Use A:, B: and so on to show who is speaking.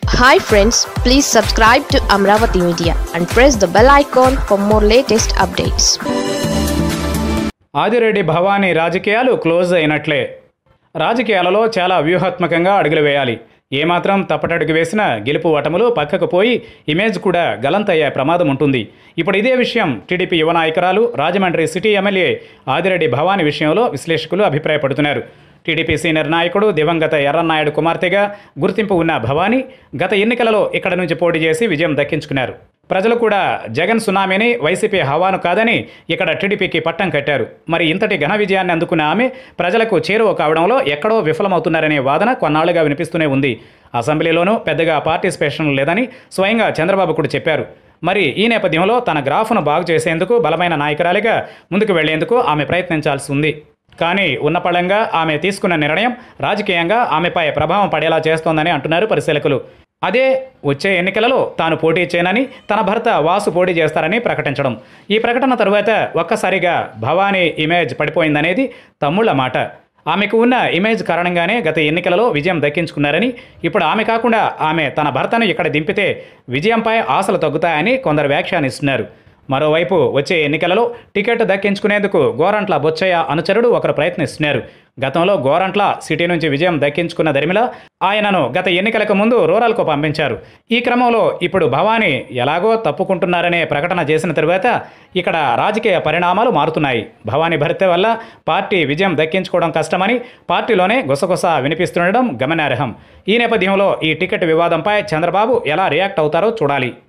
A: hi friends please subscribe to Amaravati media and press the bell icon for more latest updates
B: Adireddy Bhavani రాజకీయాలు close అయినట్లే రాజకీయాలలో చాలా వ్యూహాత్మకంగా అడుగులు వేయాలి ఏమాత్రం తప్పటడుగు వేసినా గెలుపు ఓటములు పక్కకు పోయి ఇమేజ్ కూడా గలంతయ్యే ప్రమాదం ఉంటుంది ఇప్పుడు ఇదే విషయం టీడీపీ యువ నాయకురాలు రాజమండ్రి సిటీ ఎమ్మెల్యే ఆదిరెడ్డి భవానీ విషయంలో విశ్లేషకులు అభిప్రాయపడుతున్నారు టీడీపీ సీనియర్ నాయకుడు దివంగత ఎర్రన్నాయుడు కుమార్తెగా గుర్తింపు ఉన్న భవానీ గత ఎన్నికలలో ఇక్కడ నుంచి పోటీ చేసి విజయం దక్కించుకున్నారు ప్రజలు కూడా జగన్ సునామీని వైసీపీ హవాను కాదని ఇక్కడ టీడీపీకి పట్టం కట్టారు మరి ఇంతటి ఘన విజయాన్ని అందుకున్న ఆమె ప్రజలకు చేరువ కావడంలో ఎక్కడో విఫలమవుతున్నారనే వాదన కొన్నాళ్లుగా వినిపిస్తూనే ఉంది అసెంబ్లీలోనూ పెద్దగా పార్టిసిపేషన్ లేదని స్వయంగా చంద్రబాబు కూడా చెప్పారు మరి ఈ నేపథ్యంలో తన గ్రాఫ్ను బాగు చేసేందుకు బలమైన నాయకురాలిగా ముందుకు వెళ్లేందుకు ఆమె ప్రయత్నించాల్సి ఉంది కానీ ఉన్నపళంగా ఆమె తీసుకున్న నిర్ణయం రాజకీయంగా ఆమెపై ప్రభావం పడేలా చేస్తోందని అంటున్నారు పరిశీలకులు అదే వచ్చే ఎన్నికలలో తాను పోటీ చేయనని తన భర్త వాసు పోటీ చేస్తారని ప్రకటించడం ఈ ప్రకటన తరువాత ఒక్కసారిగా భవానీ ఇమేజ్ పడిపోయిందనేది తమ్ముళ్ల మాట ఆమెకు ఉన్న ఇమేజ్ కారణంగానే గత ఎన్నికలలో విజయం దక్కించుకున్నారని ఇప్పుడు ఆమె కాకుండా ఆమె తన భర్తను ఇక్కడ దింపితే విజయంపై ఆశలు తగ్గుతాయని కొందరు వ్యాఖ్యానిస్తున్నారు మరోవైపు వచ్చే ఎన్నికలలో టికెట్ దక్కించుకునేందుకు గోరంట్ల బొచ్చయ్య అనుచరుడు ఒకరు ప్రయత్నిస్తున్నారు గతంలో గోరంట్ల సిటీ నుంచి విజయం దక్కించుకున్న దరిమిలా ఆయనను గత ఎన్నికలకు ముందు రూరల్కు పంపించారు ఈ క్రమంలో ఇప్పుడు భవానీ ఎలాగో తప్పుకుంటున్నారనే ప్రకటన చేసిన తరువాత ఇక్కడ రాజకీయ పరిణామాలు మారుతున్నాయి భవానీ భర్త వల్ల పార్టీ విజయం దక్కించుకోవడం కష్టమని పార్టీలోనే గుసగుస వినిపిస్తుండడం గమనార్హం ఈ నేపథ్యంలో ఈ టికెట్ వివాదంపై చంద్రబాబు ఎలా రియాక్ట్ అవుతారో చూడాలి